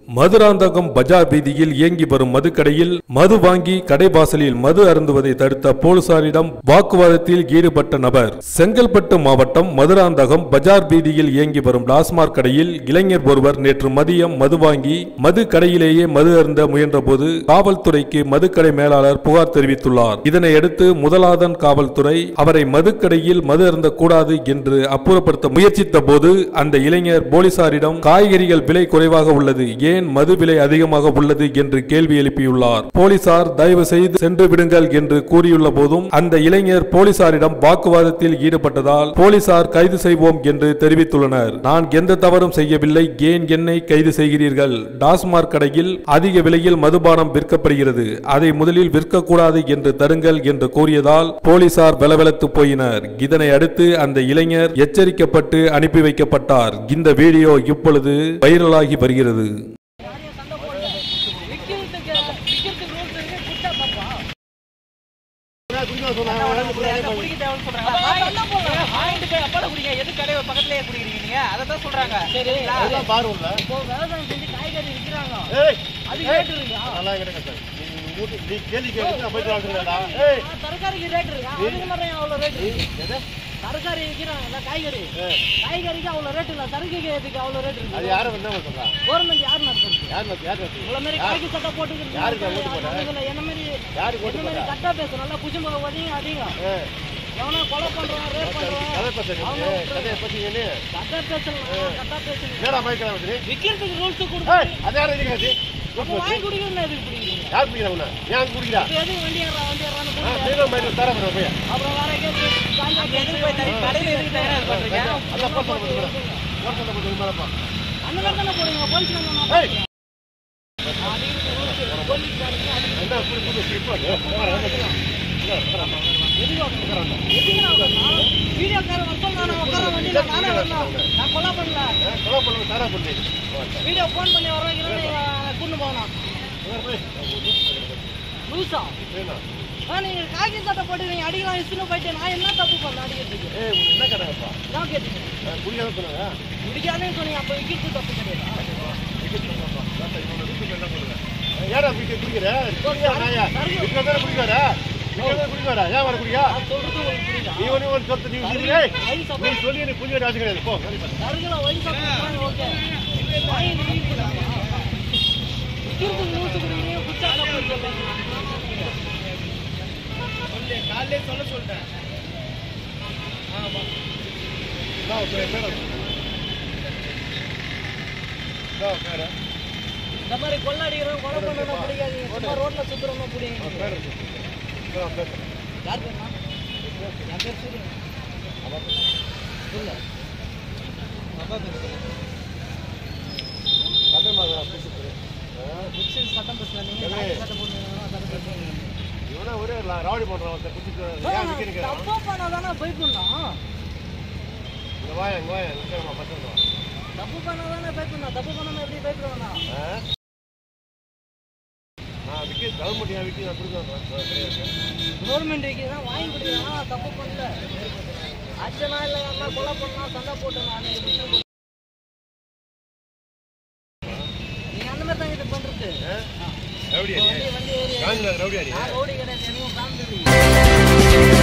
மதுராந்தகம் பஜார் வீதியில் இயங்கி வரும் மதுக்கடையில் மது வாங்கி கடைவாசலில் மது அருந்துவதை தடுத்த போலீசாரிடம் வாக்குவாதத்தில் ஈடுபட்ட நபர் செங்கல்பட்டு மாவட்டம் மதுராந்தகம் பஜார் வீதியில் இயங்கி வரும் டாஸ்மாக் கடையில் இளைஞர் ஒருவர் நேற்று மதியம் மது வாங்கி மது கடையிலேயே மது அருந்த முயன்றபோது காவல்துறைக்கு மதுக்கடை மேலாளர் புகார் தெரிவித்துள்ளார் இதனையடுத்து முதலாதன் காவல்துறை அவரை மதுக்கடையில் மது அருந்தக்கூடாது என்று அப்புறப்படுத்த முயற்சித்த போது அந்த இளைஞர் போலீசாரிடம் காய்கறிகள் விலை குறைவாக உள்ளது ஏன் மது விலை அதிகமாக உள்ளது என்று கேள்வி எழுப்பியுள்ளார் போலீசார் தயவு செய்து சென்று விடுங்கள் என்று கூறியுள்ள போதும் அந்த இளைஞர் போலீசாரிடம் வாக்குவாதத்தில் ஈடுபட்டதால் போலீசார் கைது செய்வோம் என்று தெரிவித்துள்ளனர் நான் எந்த தவறும் செய்யவில்லை ஏன் என்னை கைது செய்கிறீர்கள் டாஸ்மாக் கடையில் அதிக விலையில் மதுபானம் விற்கப்படுகிறது அதை முதலில் விற்கக்கூடாது என்று தருங்கள் என்று கூறியதால் போலீசார் வெலவெலத்து போயினர் இதனை அடுத்து அந்த இளைஞர் எச்சரிக்கப்பட்டு அனுப்பி வைக்கப்பட்டார் இந்த வீடியோ இப்பொழுது வைரலாகி வருகிறது விக்கிறதுக்கு விக்கிறதுக்கு ரூல்ஸ் இருக்கு குட்டா தப்பா குடிக்க சொன்னாங்க குடிக்க தேவைன்னு சொல்றாங்க வாங்கிட்டு போய் அப்பால குடிங்க எது கடை பக்கத்துலயே குடிக்கிறீங்க நீங்க அதை தான் சொல்றாங்க சரி அதெல்லாம் பாரு உள்ள இப்போ விவசாயம் செஞ்சு காய்கறி விற்கிறாங்க ஏய் அது ரேட் இருக்கா நல்லா கிட்ட நீ மூட்டு நீ கேள்வி கேட்டு நான் போயிட்டு வாங்குறேன்டா ஏய் தரகாரிக்கு ரேட் இருக்கா அதுக்கு மட்டும் அவ்வளவு ரேட் எது தரகாரி விற்கிறாங்க காய்கறி காய்கறிக்கு அவ்வளவு ரேட் இல்ல சரக்குக்கு எதுக்கு அவ்வளவு ரேட் அது இருக்கு யாரும் என்ன சொல்றா கவர்மெண்ட் யார் நடத்துறது யார் மத்தி யார் மத்தி உங்களை மாதிரி காய்கறி சட்டை போட்டுக்கிறது யாருக்கு ஓட்டு போட? அதுல என்ன மாதிரி யாருக்கு ஓட்டு என்ன மாதிரி போட? கட்டா பேச நல்லா புஜும்ப ஒதிங்க அதிங்க ஏய் எவனா கொலை பண்றான் ரேப் கதை பண்றான் பத்தி அவங்க கதையை பத்தி என்ன கட்டா பேசலாம் கட்டா பேசணும் என்னடா மைக்கல வந்து விக்கிறதுக்கு ரூல்ஸ் ஏய் கொடுத்து அது யாரும் இருக்காது அப்ப வாங்கி குடிக்கணும் எதுக்கு குடிக்கிறீங்க யார் குடிக்கிறா உன்ன ஏன் குடிக்கிறா இப்ப எதுக்கு வண்டி ஏறா வண்டி ஏறான்னு ஆ குடிக்கிறீங்க? மீண்டும் மைக்கல தர போறேன் போய் அப்புறம் வேற கேட்டு எதுக்கு போய் தனி கடையில எதுக்கு தகராறு பண்றீங்க அதான் போஸ்ட் பண்ண போறேன் போஸ்ட் பண்ண போறேன் மேலப்பா அந்த மாதிரி தானே போடுங்க போலீஸ் ஏய் என்ன புடி புடி ஸ்லிப் பண்ணு வீடியோ கார வரட்டும் நான் உட்கார வண்டியில நானே வரணும் நான் கொலை பண்ணல கொலை பண்ணு தர பண்ணு வீடியோ ஃபோன் பண்ணி வரோம் நீங்க கூட்டு போகணும் லூசா ஆ நீங்க காக்கி சட்டை போட்டு நீங்க அடிக்கலாம் இசுன்னு போயிட்டு நான் என்ன தப்பு பண்ணேன் அடிக்கிறதுக்கு ஏய் உனக்கு என்ன கடைப்பா நான் கேட்டீங்க குடிக்காத சொன்னாங்க முடிக்காதுன்னு சொன்னீங்க அப்ப விக்கிறது தப்பு கிடையாது ஏடா குடிக்க குடிக்கிற குடிக்கிற நாயா குடிக்கிற தானே குடிக்காரா குடிக்கிற குடிக்காரா ஏன் வர குடிக்கா நான் சொல்றது உங்களுக்கு புரியுதா நீ ஒன்று ஒரு சொல்லிட்டு நீ சொல்லி ஏய், நீ சொல்லி நீ புரிய ராசி கிடையாது போ வேலைக்கு பாரு. சருகுல வயசா ஓகே வாங்கி விக்கிறது நூற்று குடிக்கிறீங்க குச்சா தப்பு சொல்றீங்க காலையிலே சொல்ல சொல்லிட்டேன் இந்தா உன் பேர் பேர் சொல்லு. இந்தா உன் பேரு. இந்த மாதிரி கொள்ளடிக்கிறோம் கொலை பண்ணணும் பிடிக்காதீங்க சும்மா ரோட்ல சுத்துறோம் உன் பிடிங்க பேர் சொல்லு. இந்தா உன் பேர் சொல்லு. யார் பேருமா என் பேர் சூரியன் இல்ல சண்டை மாதிரி கூப்பிட்டு. ஆ, புடிச்சு சட்டம் பேசல நீங்க சரி. காக்கி சட்டை போட்டுருந்தீங்கன்னா சட்டம் பேசுவீங்க இவனா ஒரே ல- ரவுடி பண்றான் ஒருத்தன் குடிச்சிட்டு ஏன் விக்கிறீங்க தப்பா பண்ணாதானே பயப்படணும் இங்க வாயா இங்க வாயா நிக்கிறமா பசங்க தப்பு பண்ணாதானே பயப்படணும் தப்பு பண்ணாம எப்படி பயப்படுவேண்ணா ஆ நான் விற்க கவர்மெண்ட் ஏன் விற்க நான் கொடுக்குறேன் கவர்மெண்ட் தான் வாங்கி கொடுக்கலாம் தப்பு பண்ணல அச்சனா இல்லை யாருன்னா கொலை பண்ணா சண்டை போட்டு நான் நீங்க அந்த மாதிரி தான் இது பண்றது ரவுடியா வண்டி வண்டி ஏறி காஞ்சில ரவுடியா நான் ரோடி கிடையாது எனக்கும் காமிச்சது